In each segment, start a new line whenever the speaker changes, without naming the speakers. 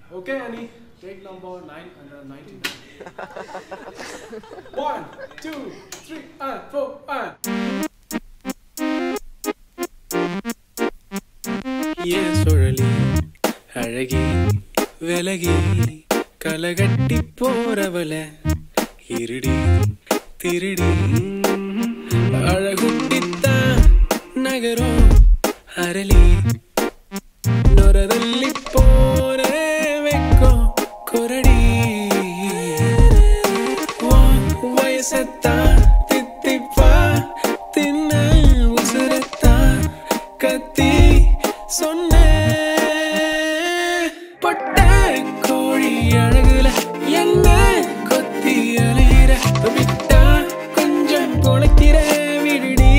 Okay, Annie. Take number 999. One, two, three, and four, and.
ஏன் சுழலி அழகி விலகி கலகட்டி போறவள இருடி திருடி அழகுட்டித்தான் நகரும் அரளி நொரதள்ளி போற வெக்கம் குரடி உன் வயசத்தான் தித்திப்பா தின்ன உசுரத்தான் கத்தி சொன்ன பட்ட கோழி அழகுல என்ன கொத்தி அலையிற விட்டா கொஞ்சம் குலைக்கிற விடுடி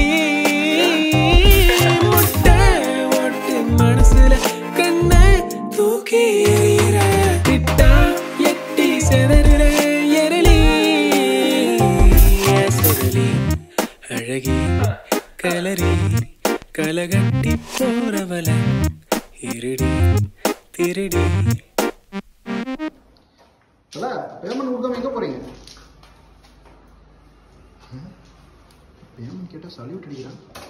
முட்டை ஓட்டு மனசுல கண்ண தூக்கி எறிகிற விட்டா எட்டி செதறுற எரளி ஏன் சுருளி அழகி கலரி கலகட்டி போறவள இருடி திருடி
தல பேமெண்ட் கொடுக்காம எங்கே போகிறீங்க பேமெண்ட் கேட்டால் சல்யூட் அடிக்கிறான்